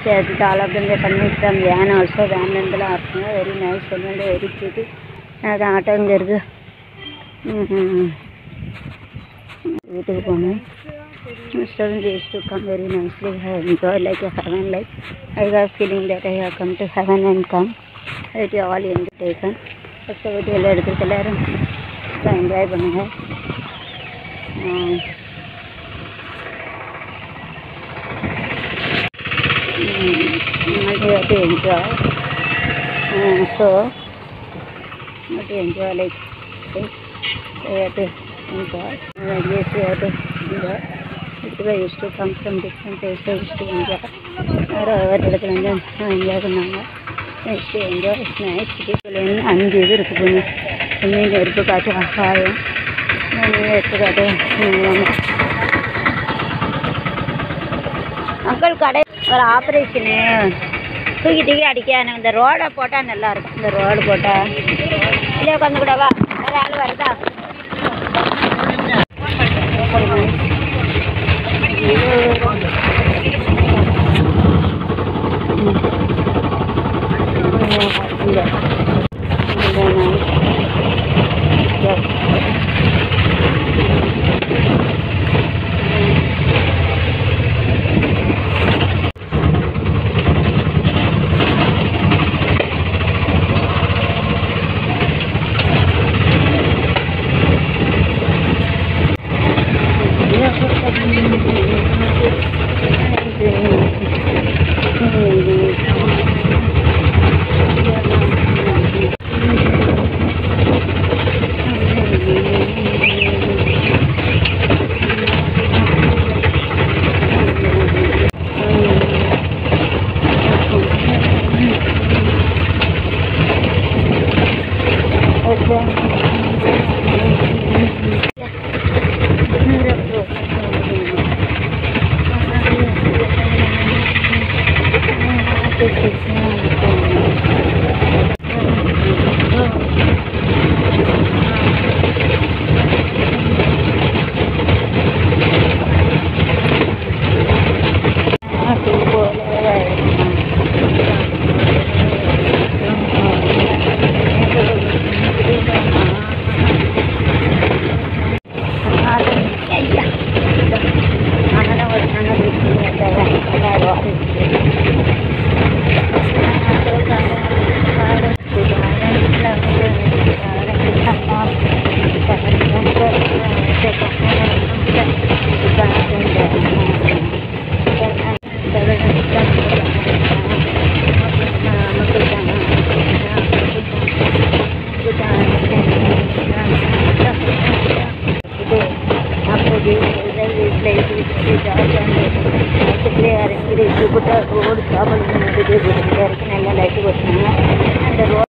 Yes, all of them they convinced from van also van இருந்தெல்லாம் இருக்குங்க very nice சொன்னது very cute அது auto இங்கே இருக்கு ம் வீட்டுக்கு போனேன் students used to come very nicely I enjoy like a heaven like I got feeling that I have come to heaven and come it all in taken first வீட்டு எல்லாம் எடுத்துட்டு எல்லாரும் என்ஜாய் பண்ணுங்க you have to enjoy uh, so you have to enjoy like this you have to enjoy like this you have to enjoy people used to come from different places used to enjoy வேறு ஒவ்வொரு இடத்துல வந்து enjoy பண்ணாங்க used to enjoy it's nice people அஞ்சு இது இருக்குது பொண்ணு ஒன்று நெருப்பு காற்று ஆகாயம் ஒன்று நெருப்பு காற்று அங்கிள் கடை ஒரு ஆப்ரேஷனு தூக்கி தூக்கி அடிக்க எனக்கு இந்த ரோடை போட்டால் நல்லா இருக்கும் இந்த ரோடு போட்டால் இல்லை உட்காந்து கூடவா வேறு ஆள் வருதா ரோடு ஸ்டாப் பண்ணி நல்ல லைட்டு கொடுத்தாங்க அந்த ரோடு